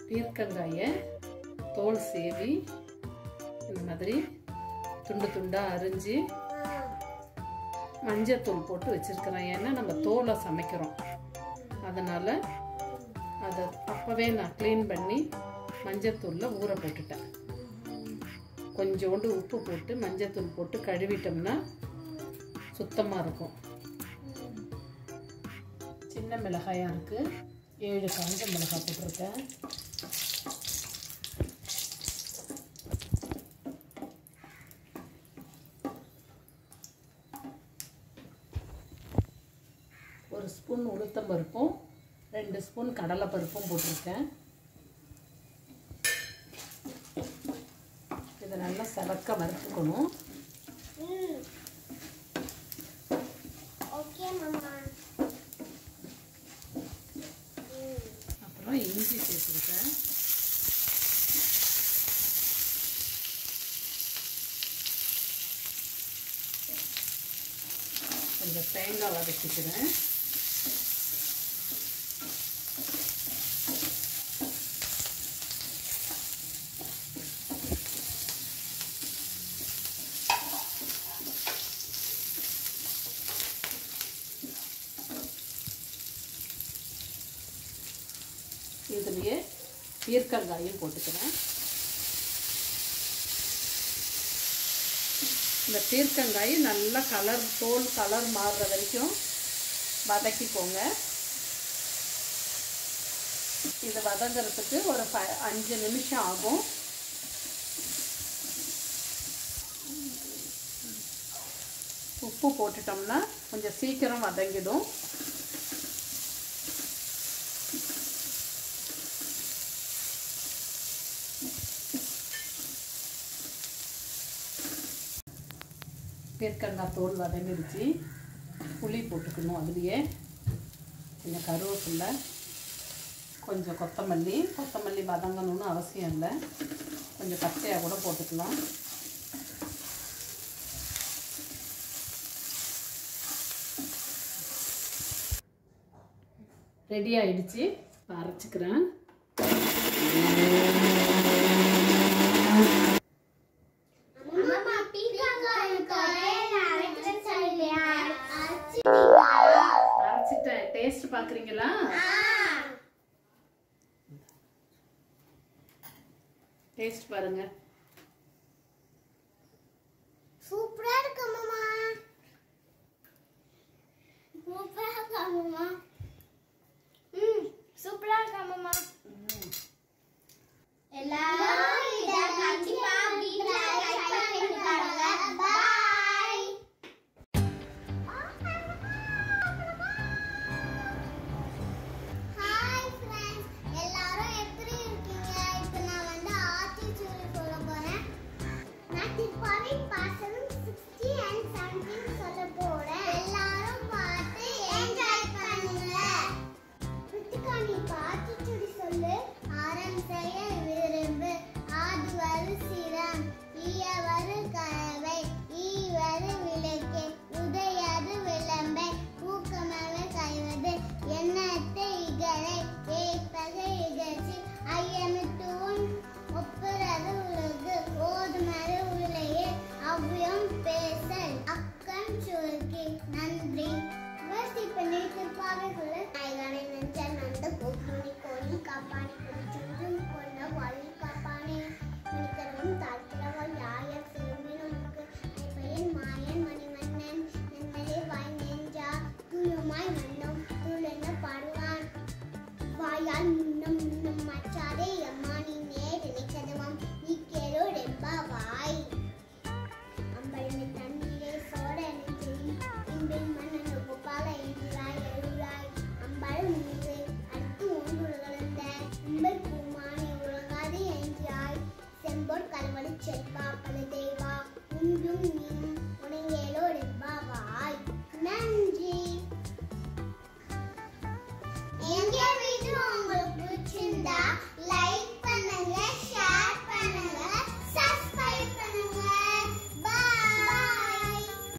பீர்க்கங்காயை தோல் சேவி இந்த மாதிரி துண்டு துண்டாக அரிஞ்சு மஞ்சத்தூள் போட்டு வச்சுருக்கிறேன் ஏன்னா நம்ம தோலை சமைக்கிறோம் அதனால் அதை அப்போவே நான் க்ளீன் பண்ணி மஞ்சத்தூளில் ஊற போட்டுட்டேன் கொஞ்சோண்டு உப்பு போட்டு மஞ்சத்தூள் போட்டு கழுவிட்டோம்னா சுத்தமாக இருக்கும் சின்ன மிளகாயாக இருக்குது ஏழு காஞ்ச மிளகாய் போட்டிருக்கேன் ஒரு ஸ்பூன் உளுத்தம் பருப்பும் ரெண்டு ஸ்பூன் கடலை பருப்பும் போட்டிருக்கேன் இதை நல்லா செவக்க வறுத்துக்கணும் ஓகே மாமா அப்புறம் இஞ்சி சேர்த்துருக்கேன் கொஞ்சம் தேங்காய் வதக்கிக்கிறேன் இதுலேயே பீர்க்கங்காயும் போட்டுக்கிறேன் இந்த பீர்க்கங்காய் நல்லா கலர் தோல் கலர் மாறுற வரைக்கும் வதக்கிக்கோங்க இது வதங்கிறதுக்கு ஒரு ஃபை அஞ்சு நிமிஷம் ஆகும் உப்பு போட்டுட்டோம்னா கொஞ்சம் சீக்கிரம் வதங்கிடும் பீர்க்கங்காய் தோல் வதங்கிடுச்சு புளி போட்டுக்கணும் அதுலேயே கொஞ்சம் கருவேப்பில்லை கொஞ்சம் கொத்தமல்லி கொத்தமல்லி வதங்கணும்னு அவசியம் இல்லை கொஞ்சம் பச்சையாக கூட போட்டுக்கலாம் ரெடி ஆயிடுச்சு இப்ப அரைச்சிக்கிறேன் அம்மா பீக்காங்காய் கடையில அரைக்கிறேன்னு சொல்லியா அரைச்சிட்டேன் டேஸ்ட் பார்க்குறீங்களா டேஸ்ட் பாருங்க சூப்பரா இருக்கு மாமா சூப்பரா இருக்கு மாமா